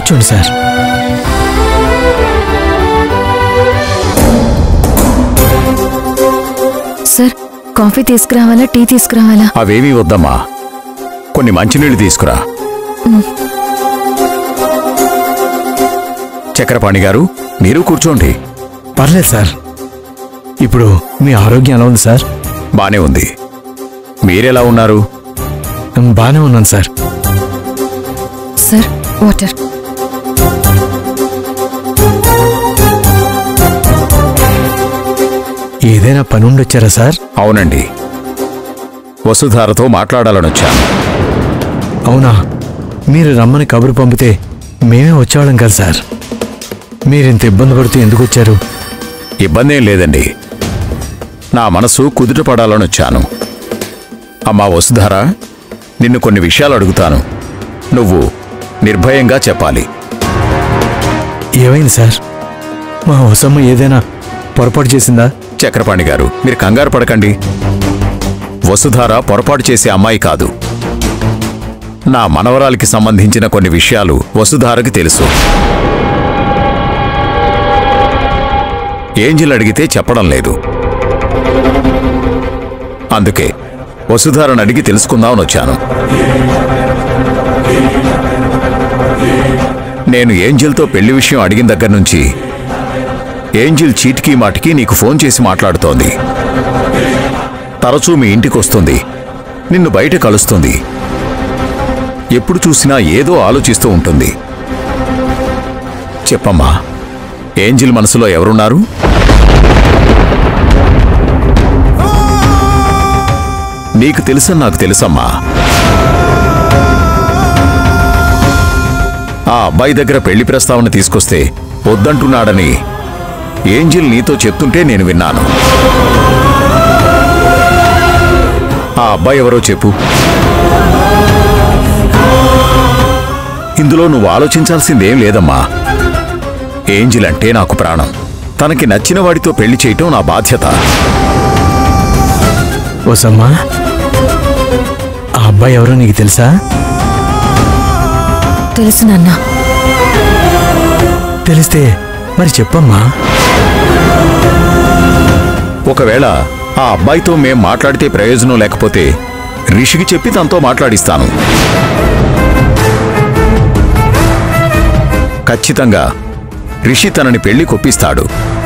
కూర్చోండి sir sir coffee తీసుకురావాలా tea తీసుకురావాలా అవేమీ వద్దమ్మా కొన్ని మంచినీళ్లు తీసుకురా చక్రపాణి గారు మీరు కూర్చోండి పర్లేదు సార్ ఇప్పుడు మీ ఆరోగ్యం ఎలా ఉంది సార్ బానే ఉంది మీరెలా ఉన్నారు ఉమ్, బాగానే ఉన్నాను సార్ సార్ వాటర్ ఏదైనా పని ఉండొచ్చారా సార్ అవునండి వసుధారతో మాట్లాడాలనొచ్చాను అవునా మీరు రమ్మని కబురు పంపితే మేమే వచ్చేవాళ్ళం కదా సార్ మీరింత ఇబ్బంది పడుతూ ఎందుకు వచ్చారు ఇబ్బంది ఏం లేదండి నా మనసు కుదుట పడాలనొచ్చాను అమ్మా వసుధార నిన్ను కొన్ని విషయాలు అడుగుతాను నువ్వు నిర్భయంగా చెప్పాలి ఏమైంది సార్ మా వసమ్మ ఏదైనా పొరపాటు చేసిందా చక్రపాణి గారు మీరు కంగారు పడకండి వసుధార పొరపాటు చేసే అమ్మాయి కాదు నా మనవరాలికి సంబంధించిన కొన్ని విషయాలు వసుధారకి తెలుసు ఏంజిల్ అడిగితే చెప్పడం లేదు అందుకే వసుధారను అడిగి తెలుసుకుందామని వచ్చాను నేను ఏంజిల్తో పెళ్లి విషయం అడిగిన దగ్గర నుంచి ఏంజిల్ చీటికి మాటికి నీకు ఫోన్ చేసి మాట్లాడుతోంది తరచూ మీ ఇంటికి వస్తుంది నిన్ను బయట కలుస్తుంది ఎప్పుడు చూసినా ఏదో ఆలోచిస్తూ ఉంటుంది చెప్పమ్మా ఏంజిల్ మనసులో ఎవరున్నారు నీకు తెలుసని నాకు తెలుసమ్మా ఆ అబ్బాయి దగ్గర పెళ్లి ప్రస్తావన తీసుకొస్తే వద్దంటున్నాడని ఏంజిల్ నీతో చెప్తుంటే నేను విన్నాను ఆ అబ్బాయి ఎవరో చెప్పు ఇందులో నువ్వు ఆలోచించాల్సిందేం లేదమ్మా ఏంజిల్ అంటే నాకు ప్రాణం తనకి నచ్చిన వాడితో పెళ్లి చేయటం నా బాధ్యత వసమ్మ ఆ అబ్బాయి ఎవరో నీకు తెలుసా తెలుసు నాన్న తెలిస్తే మరి చెప్పమ్మా ఒకవేళ ఆ అబ్బాయితో మేం మాట్లాడితే ప్రయోజనం లేకపోతే రిషికి చెప్పి తనతో మాట్లాడిస్తాను ఖచ్చితంగా రిషి తనని పెళ్లి కొప్పిస్తాడు